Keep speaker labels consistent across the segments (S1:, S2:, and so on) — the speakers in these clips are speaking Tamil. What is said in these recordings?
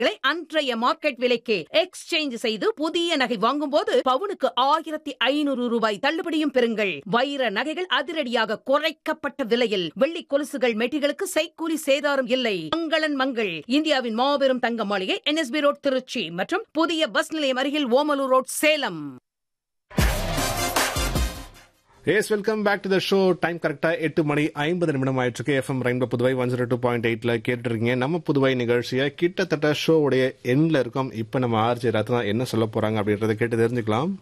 S1: நகைகளை அன்றைய மார்க்கெட் விலைக்கு எக்ஸ்சேஞ்ச் செய்து புதிய நகை வாங்கும்போது பவுனுக்கு ஆயிரத்தி ஐநூறு ரூபாய் தள்ளுபடியும் பெறுங்கள் வைர நகைகள் அதிரடியாக குறைக்கப்பட்ட விலையில் வெள்ளி கொலுசுகள் மெட்டிகளுக்கு செய்கூலி சேதாரம் இல்லை மங்களன் மங்கள் இந்தியாவின் மாபெரும் தங்க மாளிகை என்எஸ்பி ரோட் திருச்சி மற்றும் புதிய பஸ் நிலையம் அருகில் Omalur road Salem
S2: yes welcome back to the show time கரெக்டா எட்டு மணி ஐம்பது நிமிடம் ஆயிட்டு FM rainbow Puduvai one zero two point எயிட்ல கேட்டுருக்கீங்க நம்ம புதுவை நிகழ்ச்சியை கிட்டத்தட்ட ஷோவுடைய எண்ட்ல இருக்கோம் இப்போ நம்ம ஆர்ஜி ரத்னா என்ன சொல்ல போறாங்க அப்படின்றத கேட்டு தெரிஞ்சுக்கலாம்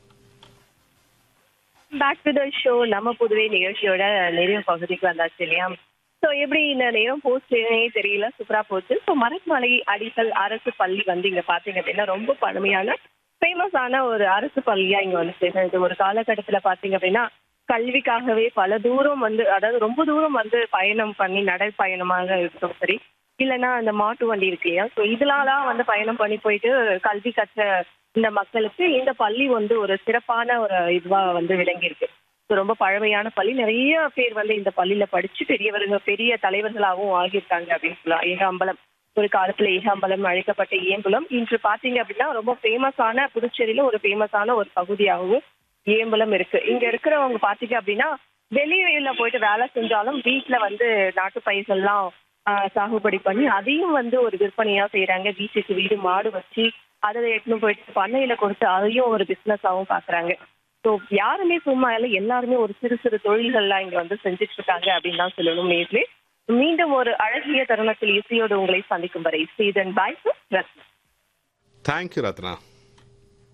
S3: பேக் டு த ஷோ நம்ம புதுவை நிகழ்ச்சியோட நிறைவு பகுதிக்கு வந்தாச்சு இல்லையா ஸோ எப்படி இந்த நேரம் போஸ்ட்னே தெரியல சூப்பரா போச்சு ஸோ மரக்மலை அடிகள் அரசு பள்ளி வந்து இங்க பாத்தீங்க அப்படின்னா ரொம்ப பழமையான ஃபேமஸான ஒரு அரசு பள்ளியா இங்க வந்து சேர்ந்தது ஒரு காலகட்டத்துல பாத்தீங்க அப்படின்னா கல்விக்காகவே பல தூரம் வந்து அதாவது ரொம்ப தூரம் வந்து பயணம் பண்ணி நடைப்பயணமாக இருக்கட்டும் சரி இல்லைன்னா அந்த மாட்டு வண்டி இருக்கு இல்லையா ஸோ இதெல்லாம் வந்து பயணம் பண்ணி போயிட்டு கல்வி கற்ற இந்த மக்களுக்கு இந்த பள்ளி வந்து ஒரு சிறப்பான ஒரு இதுவா வந்து விளங்கியிருக்கு ஸோ ரொம்ப பழமையான பள்ளி நிறைய பேர் வந்து இந்த பள்ளியில படிச்சு பெரியவர்கள் பெரிய தலைவர்களாகவும் ஆகியிருக்காங்க அப்படின்னு சொல்லலாம் ஏகாம்பலம் ஒரு காலத்துல ஏகாம்பலம் அழைக்கப்பட்ட ஏம்பலம் இன்று பாத்தீங்க அப்படின்னா ரொம்ப ஃபேமஸான புதுச்சேரியில ஒரு ஃபேமஸான ஒரு பகுதியாகவும் ஏம்பலம் இருக்கு இங்க இருக்கிறவங்க பாத்தீங்க அப்படின்னா வெளியில போயிட்டு வேலை செஞ்சாலும் வீட்டுல வந்து நாட்டு பயிர்கள்லாம் ஆஹ், சாகுபடி பண்ணி அதையும் வந்து ஒரு விற்பனையா செய்யறாங்க வீட்டுக்கு வீடு மாடு வச்சு அதை எடுத்துன்னு போயிட்டு பண்ணையில கொடுத்து அதையும் ஒரு பிசினஸாவும் பாக்குறாங்க ஸோ யாருமே சும்மா இல்லை எல்லாருமே ஒரு சிறு சிறு தொழில்கள்லாம் இங்க வந்து செஞ்சுட்டு இருக்காங்க அப்படின்னு தான் சொல்லணும் நேர்ல மீண்டும் ஒரு அழகிய தருணத்தில் இசையோடு உங்களை சந்திக்கும் வரை see then bye Ratna
S2: thank you Ratna